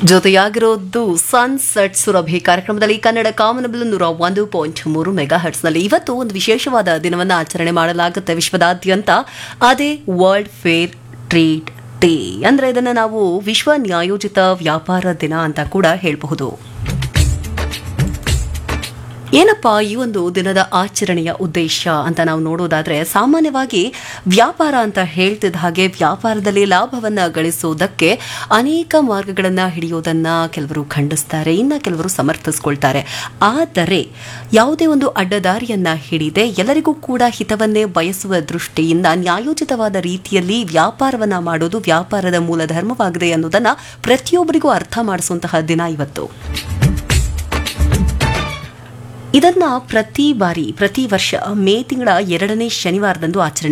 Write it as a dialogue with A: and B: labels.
A: ಜೊತೆಯಾಗಿರೋದು sunset Surabhi ಕಾರ್ಯಕ್ರಮದಲ್ಲಿ ಕನ್ನಡ ಕಾಮನಬಿಲ್ ನೂರ ಒಂದು ಪಾಯಿಂಟ್ ಮೂರು ಮೆಗಾ ಹರ್ಟ್ಸ್ನಲ್ಲಿ ಇವತ್ತು ಒಂದು ವಿಶೇಷವಾದ ದಿನವನ್ನು ಆಚರಣೆ ಮಾಡಲಾಗುತ್ತೆ ವಿಶ್ವದಾದ್ಯಂತ ಅದೇ ವರ್ಲ್ಡ್ ಫೇರ್ ಟ್ರೇಡ್ ಡೇ ಅಂದ್ರೆ ಇದನ್ನ ನಾವು ವಿಶ್ವ ನ್ಯಾಯೋಜಿತ ವ್ಯಾಪಾರ ದಿನ ಅಂತ ಕೂಡ ಹೇಳಬಹುದು ಏನಪ್ಪ ಈ ಒಂದು ದಿನದ ಆಚರಣೆಯ ಉದ್ದೇಶ ಅಂತ ನಾವು ನೋಡೋದಾದ್ರೆ ಸಾಮಾನ್ಯವಾಗಿ ವ್ಯಾಪಾರ ಅಂತ ಹೇಳ್ತಿದ್ದ ಹಾಗೆ ವ್ಯಾಪಾರದಲ್ಲಿ ಲಾಭವನ್ನ ಗಳಿಸೋದಕ್ಕೆ ಅನೇಕ ಮಾರ್ಗಗಳನ್ನ ಹಿಡಿಯೋದನ್ನ ಕೆಲವರು ಖಂಡಿಸ್ತಾರೆ ಇನ್ನ ಕೆಲವರು ಸಮರ್ಥಿಸ್ಕೊಳ್ತಾರೆ ಆದರೆ ಯಾವುದೇ ಒಂದು ಅಡ್ಡದಾರಿಯನ್ನ ಹಿಡಿದೆ ಎಲ್ಲರಿಗೂ ಕೂಡ ಹಿತವನ್ನೇ ಬಯಸುವ ದೃಷ್ಟಿಯಿಂದ ನ್ಯಾಯೋಚಿತವಾದ ರೀತಿಯಲ್ಲಿ ವ್ಯಾಪಾರವನ್ನ ಮಾಡೋದು ವ್ಯಾಪಾರದ ಮೂಲ ಧರ್ಮವಾಗಿದೆ ಅನ್ನೋದನ್ನ ಪ್ರತಿಯೊಬ್ಬರಿಗೂ ಅರ್ಥ ಮಾಡಿಸುವಂತಹ ದಿನ ಇವತ್ತು ಇದನ್ನ ಪ್ರತಿ ಬಾರಿ ಪ್ರತಿ ವರ್ಷ ಮೇ ತಿಂಗಳ ಎರಡನೇ ಶನಿವಾರದಂದು ಆಚರಣೆ